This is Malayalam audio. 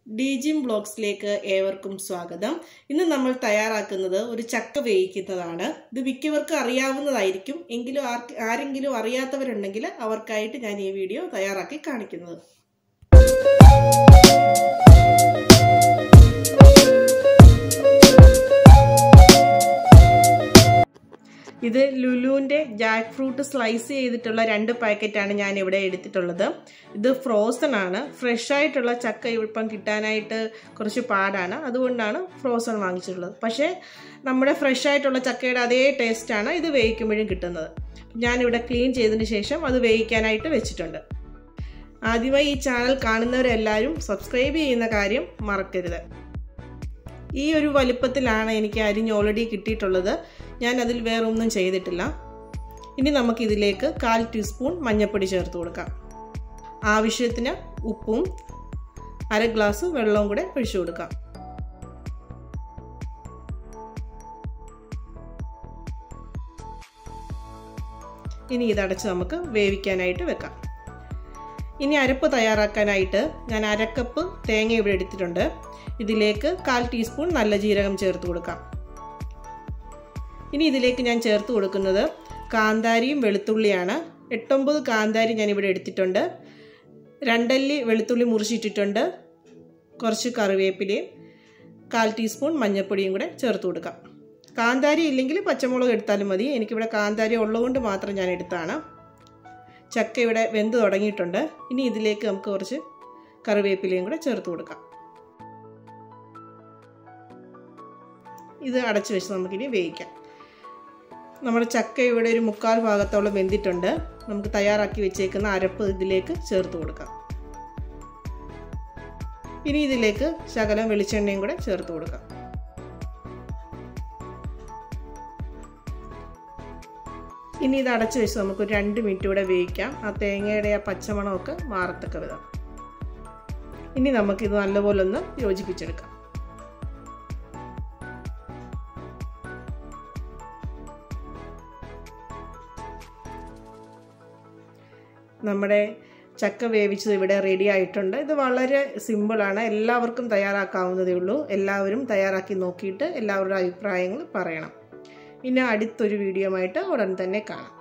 ഡി ജിം ബ്ലോഗ്സിലേക്ക് ഏവർക്കും സ്വാഗതം ഇന്ന് നമ്മൾ തയ്യാറാക്കുന്നത് ഒരു ചക്ക വേവിക്കുന്നതാണ് ഇത് മിക്കവർക്കും അറിയാവുന്നതായിരിക്കും എങ്കിലും ആർക്ക് ആരെങ്കിലും അറിയാത്തവരുണ്ടെങ്കിൽ അവർക്കായിട്ട് ഞാൻ ഈ വീഡിയോ തയ്യാറാക്കി കാണിക്കുന്നത് ഇത് ലുലുവിൻ്റെ ജാക്ക് ഫ്രൂട്ട് സ്ലൈസ് ചെയ്തിട്ടുള്ള രണ്ട് പാക്കറ്റാണ് ഞാൻ ഇവിടെ എടുത്തിട്ടുള്ളത് ഇത് ഫ്രോസൺ ആണ് ഫ്രഷ് ആയിട്ടുള്ള ചക്ക ഇപ്പം കിട്ടാനായിട്ട് കുറച്ച് പാടാണ് അതുകൊണ്ടാണ് ഫ്രോസൺ വാങ്ങിച്ചിട്ടുള്ളത് പക്ഷേ നമ്മുടെ ഫ്രഷ് ആയിട്ടുള്ള ചക്കയുടെ അതേ ടേസ്റ്റാണ് ഇത് വേവിക്കുമ്പോഴും കിട്ടുന്നത് ഞാനിവിടെ ക്ലീൻ ചെയ്തതിന് ശേഷം അത് വേവിക്കാനായിട്ട് വെച്ചിട്ടുണ്ട് ആദ്യമായി ഈ ചാനൽ കാണുന്നവരെല്ലാവരും സബ്സ്ക്രൈബ് ചെയ്യുന്ന കാര്യം മറക്കരുത് ഈ ഒരു വലിപ്പത്തിലാണ് എനിക്ക് അരിഞ്ഞ് ഓൾറെഡി കിട്ടിയിട്ടുള്ളത് ഞാൻ അതിൽ വേറെ ഒന്നും ചെയ്തിട്ടില്ല ഇനി നമുക്കിതിലേക്ക് കാൽ ടീസ്പൂൺ മഞ്ഞൾപ്പൊടി ചേർത്ത് കൊടുക്കാം ആവശ്യത്തിന് ഉപ്പും അര ഗ്ലാസ് വെള്ളവും കൂടെ ഒഴിച്ചു കൊടുക്കാം ഇനി ഇതടച്ച് നമുക്ക് വേവിക്കാനായിട്ട് വെക്കാം ഇനി അരപ്പ് തയ്യാറാക്കാനായിട്ട് ഞാൻ അരക്കപ്പ് തേങ്ങ ഇവിടെ എടുത്തിട്ടുണ്ട് ഇതിലേക്ക് കാൽ ടീസ്പൂൺ നല്ല ജീരകം ചേർത്ത് കൊടുക്കാം ഇനി ഇതിലേക്ക് ഞാൻ ചേർത്ത് കൊടുക്കുന്നത് കാന്താരിയും വെളുത്തുള്ളിയാണ് എട്ടൊമ്പത് കാന്താരി ഞാൻ ഇവിടെ എടുത്തിട്ടുണ്ട് രണ്ടല്ലി വെളുത്തുള്ളി മുറിച്ചിട്ടിട്ടുണ്ട് കുറച്ച് കറിവേപ്പിലയും കാൽ ടീസ്പൂൺ മഞ്ഞൾപ്പൊടിയും കൂടെ ചേർത്ത് കൊടുക്കാം കാന്താരി ഇല്ലെങ്കിൽ പച്ചമുളക് എടുത്താലും മതി എനിക്കിവിടെ കാന്താരി ഉള്ളതുകൊണ്ട് മാത്രം ഞാൻ എടുത്താണ് ചക്ക ഇവിടെ വെന്ത് തുടങ്ങിയിട്ടുണ്ട് ഇനി ഇതിലേക്ക് നമുക്ക് കുറച്ച് കറിവേപ്പിലയും കൂടെ ചേർത്ത് കൊടുക്കാം ഇത് അടച്ചു വെച്ച് നമുക്കിനി വേവിക്കാം നമ്മുടെ ചക്ക ഇവിടെ ഒരു മുക്കാൽ ഭാഗത്തോളം വെന്തിട്ടുണ്ട് നമുക്ക് തയ്യാറാക്കി വെച്ചേക്കുന്ന അരപ്പ് ഇതിലേക്ക് ചേർത്ത് കൊടുക്കാം ഇനി ഇതിലേക്ക് ശകലം വെളിച്ചെണ്ണയും കൂടെ ചേർത്ത് കൊടുക്കാം ഇനി ഇത് അടച്ചു വെച്ച് നമുക്ക് ഒരു രണ്ട് മിനിറ്റ് കൂടെ വേവിക്കാം ആ തേങ്ങയുടെ ആ പച്ചമണമൊക്കെ മാറത്തക്ക വിധം ഇനി നമുക്കിത് നല്ലപോലെ ഒന്ന് യോജിപ്പിച്ചെടുക്കാം നമ്മുടെ ചക്ക വേവിച്ചത് ഇവിടെ റെഡി ആയിട്ടുണ്ട് ഇത് വളരെ സിമ്പിളാണ് എല്ലാവർക്കും തയ്യാറാക്കാവുന്നതേ ഉള്ളൂ എല്ലാവരും തയ്യാറാക്കി നോക്കിയിട്ട് എല്ലാവരുടെ അഭിപ്രായങ്ങൾ പറയണം ഇനി അടുത്തൊരു വീഡിയോ ആയിട്ട് ഉടൻ തന്നെ കാണാം